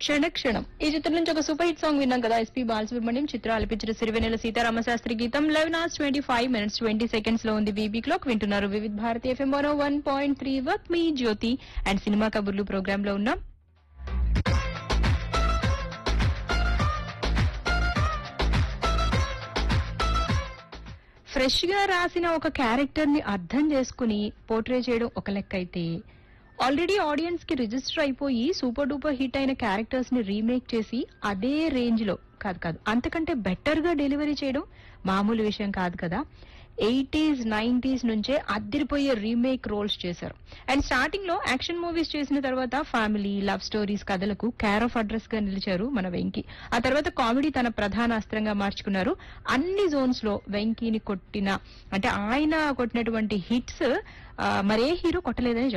క్షణ క్షణం ఈ చిత్రం నుంచి ఒక సూపర్ హిట్ సాంగ్ విన్నాం కదా ఎస్పీ బాలసుబ్రహ్మణ్యం చిత్ర ఆలపించిన సిరివెనెల సీతారామ శాస్త్రి గీతం eleven hours twenty five minutes twenty seconds లో ఉంది బీబీ క్లాక్ వింటున్నారు Vividh Bharati FM one one point three వర్క్ మీ జ్యోతి అండ్ సినిమా కబుర్లు ప్రోగ్రామ్ లో ఉన్నాం ఫ్రెష్ గా రాసిన ఒక క్యారెక్టర్ ని అర్థం చేసుకుని పోర్ట్రే చేయడం ఒక లెక్క అయితే ఆల్రెడీ ఆడియన్స్ కి రిజిస్టర్ అయిపోయి సూపర్ డూపర్ హిట్ అయిన క్యారెక్టర్స్ ని రీమేక్ చేసి అదే రేంజ్ లో కాదు కాదు అంతకంటే బెటర్ గా డెలివరీ చేయడం మామూలు విషయం కాదు కదా ఎయిటీస్ నైన్టీస్ నుంచే అద్దరిపోయే రీమేక్ రోల్స్ చేశారు అండ్ స్టార్టింగ్ లో యాక్షన్ మూవీస్ చేసిన తర్వాత ఫ్యామిలీ లవ్ స్టోరీస్ కథలకు కేర్ ఆఫ్ అడ్రస్ గా నిలిచారు మన వెంకీ ఆ తర్వాత కామెడీ తన ప్రధాన అస్త్రంగా మార్చుకున్నారు అన్ని జోన్స్ లో వెంకీని కొట్టిన అంటే ఆయన కొట్టినటువంటి హిట్స్ మరే హీరో కొట్టలేదని